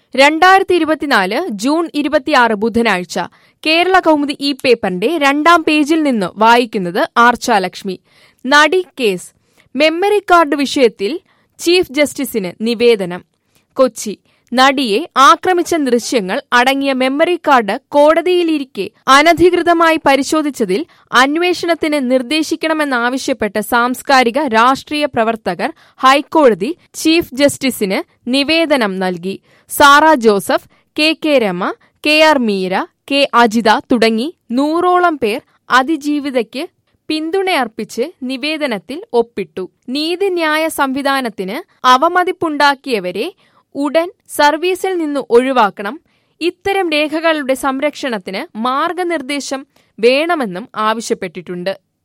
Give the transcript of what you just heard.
രണ്ടായിരത്തി ഇരുപത്തിനാല് ജൂൺ ഇരുപത്തിയാറ് ബുധനാഴ്ച കേരള കൗമുദി ഈ പേപ്പറിന്റെ രണ്ടാം പേജിൽ നിന്ന് വായിക്കുന്നത് ആർച്ചാലക്ഷ്മി നടി കേസ് മെമ്മറി കാർഡ് വിഷയത്തിൽ ചീഫ് ജസ്റ്റിസിന് നിവേദനം കൊച്ചി നടിയെ ആക്രമിച്ച ദൃശ്യങ്ങൾ അടങ്ങിയ മെമ്മറി കാർഡ് കോടതിയിലിരിക്കെ അനധികൃതമായി പരിശോധിച്ചതിൽ അന്വേഷണത്തിന് നിർദ്ദേശിക്കണമെന്നാവശ്യപ്പെട്ട് സാംസ്കാരിക രാഷ്ട്രീയ പ്രവർത്തകർ ഹൈക്കോടതി ചീഫ് ജസ്റ്റിസിന് നിവേദനം നൽകി Sara Joseph K K Rama K R Meera K Ajitha തുടങ്ങി നൂറോളം പേർ അതിജീവിതയ്ക്ക് പിന്തുണയർപ്പിച്ച് നിവേദനത്തിൽ ഒപ്പിട്ടു നീതിന്യായ സംവിധാനത്തിന് അവമതിപ്പുണ്ടാക്കിയവരെ ഉടൻ സർവീസിൽ നിന്ന് ഒഴിവാക്കണം ഇത്തരം രേഖകളുടെ സംരക്ഷണത്തിന് മാർഗനിർദ്ദേശം വേണമെന്നും ആവശ്യപ്പെട്ടിട്ടുണ്ട്